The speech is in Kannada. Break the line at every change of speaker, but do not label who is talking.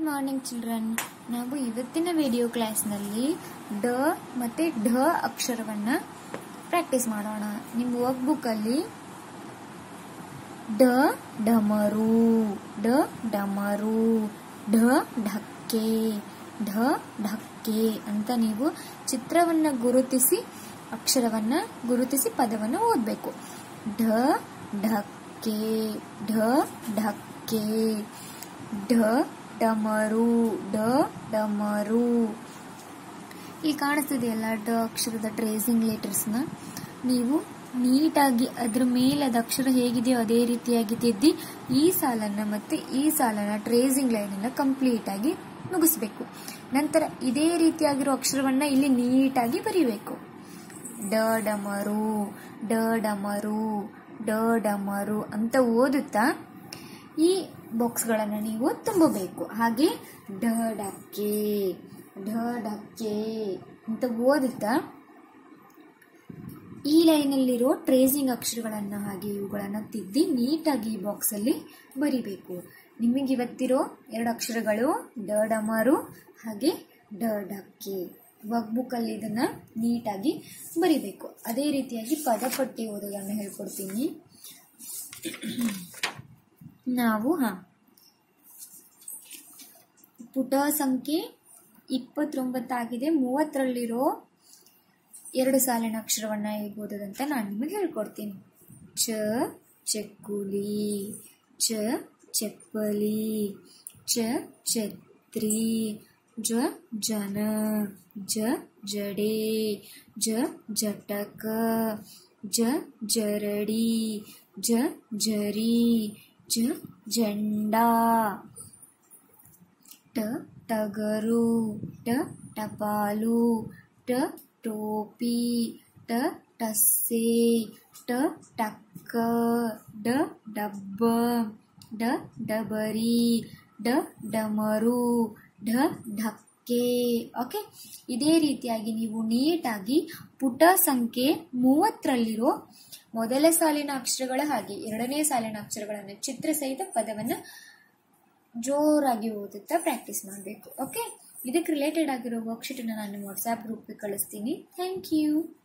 ಗುಡ್ ಮಾರ್ನಿಂಗ್ ಚಿಲ್ಡ್ರನ್ ನಾವು ಇವತ್ತಿನ ವಿಡಿಯೋ ಕ್ಲಾಸ್ನಲ್ಲಿ ಡ ಮತ್ತೆ ಢ ಅಕ್ಷರವನ್ನ ಪ್ರಾಕ್ಟೀಸ್ ಮಾಡೋಣ ನಿಮ್ಮ ವರ್ಕ್ ಬುಕ್ ಅಲ್ಲಿ ಡ ಡಮರು ಡ ಡಮರು ಢ ಢಕ್ಕೆ ಢ ಢಕ್ಕೆ ಅಂತ ನೀವು ಚಿತ್ರವನ್ನ ಗುರುತಿಸಿ ಅಕ್ಷರವನ್ನ ಗುರುತಿಸಿ ಪದವನ್ನ ಓದಬೇಕು ಢ ಢಕ್ಕೆ ಢ ಢಕ್ಕೆ ಢ ಡಮರು ಢ ಡಮರು ಇಲ್ಲಿ ಕಾಣಿಸ್ತಿದೆಯಲ್ಲ ಡ ಅಕ್ಷರದ ಟ್ರೇಸಿಂಗ್ ಲೆಟರ್ಸ್ನ ನೀವು ನೀಟಾಗಿ ಅದ್ರ ಮೇಲೆ ಅದ ಅಕ್ಷರ ಹೇಗಿದೆಯೋ ಅದೇ ರೀತಿಯಾಗಿ ತಿದ್ದಿ ಈ ಸಾಲನ್ನ ಮತ್ತೆ ಈ ಸಾಲನ್ನ ಟ್ರೇಸಿಂಗ್ ಲೈನ್ ಅನ್ನ ಕಂಪ್ಲೀಟ್ ಆಗಿ ಮುಗಿಸ್ಬೇಕು ನಂತರ ಇದೇ ರೀತಿಯಾಗಿರೋ ಅಕ್ಷರವನ್ನ ಇಲ್ಲಿ ನೀಟಾಗಿ ಬರೀಬೇಕು ಡ ಡಮರು ಡ ಡಮರು ಡ ಡಮರು ಅಂತ ಓದುತ್ತಾ ಈ ಬಾಕ್ಸ್ಗಳನ್ನು ನೀವು ತುಂಬಬೇಕು ಹಾಗೆ ಢ ಡಕ್ಕೆ ಢ ಡಕ್ಕೆ ಅಂತ ಓದುತ್ತಾ ಈ ಲೈನಲ್ಲಿರೋ ಟ್ರೇಸಿಂಗ್ ಅಕ್ಷರಗಳನ್ನು ಹಾಗೆ ಇವುಗಳನ್ನು ತಿದ್ದಿ ನೀಟಾಗಿ ಈ ಬಾಕ್ಸಲ್ಲಿ ಬರಿಬೇಕು ನಿಮಗೆ ಇವತ್ತಿರೋ ಎರಡು ಅಕ್ಷರಗಳು ಡ ಡಮರು ಹಾಗೆ ಡ ಡಕ್ಕೆ ವರ್ಕ್ ಬುಕ್ಕಲ್ಲಿ ಇದನ್ನು ನೀಟಾಗಿ ಬರಿಬೇಕು ಅದೇ ರೀತಿಯಾಗಿ ಪದಪಟ್ಟಿ ಓದೋದನ್ನು ಹೇಳ್ಕೊಡ್ತೀನಿ ನಾವು ಹಾಂ ಪುಟ ಸಂಖ್ಯೆ ಇಪ್ಪತ್ತೊಂಬತ್ತಾಗಿದೆ ಮೂವತ್ತರಲ್ಲಿರೋ ಎರಡು ಸಾಲಿನ ಅಕ್ಷರವನ್ನ ಹೇಗೆ ಓದೋದಂತ ನಾನು ನಿಮಗೆ ಹೇಳ್ಕೊಡ್ತೀನಿ ಚ ಚಕ್ಕುಲಿ ಚ ಚಪ್ಪಲಿ ಚ ಛತ್ರಿ ಜ ಜನ ಜ ಜಡೆ ಜ ಜಟಕ ಜ ಜರಡಿ ಜ ಜರಿ ಜ ಜಂಡಾ ಟ ಟಗರು ಟ ಟಪಾಲು ಟ ಟೋಪಿ ಟ ಟಸ್ಸೆ ಟ ಟಕ್ಕ ಡ ಡಬ್ಬ ಡ ಡಬರಿ ಡ ಡಮರು ಢ ಢಕ್ಕೆ ಓಕೆ ಇದೇ ರೀತಿಯಾಗಿ ನೀವು ನೀಟಾಗಿ ಪುಟ ಸಂಖ್ಯೆ ಮೂವತ್ತರಲ್ಲಿರೋ ಮೊದಲ ಸಾಲಿನ ಅಕ್ಷರಗಳ ಹಾಗೆ ಎರಡನೇ ಸಾಲಿನ ಅಕ್ಷರಗಳನ್ನು ಚಿತ್ರ ಸಹಿತ ಪದವನ್ನು ಜೋರಾಗಿ ಓದುತ್ತಾ ಪ್ರಾಕ್ಟೀಸ್ ಮಾಡಬೇಕು ಓಕೆ ಇದಕ್ಕೆ ರಿಲೇಟೆಡ್ ಆಗಿರೋ ವರ್ಕ್ಶೀಟನ್ನು ನಾನು ವಾಟ್ಸ್ಆ್ಯಪ್ ಗ್ರೂಪ್ಗೆ ಕಳಿಸ್ತೀನಿ ಥ್ಯಾಂಕ್ ಯು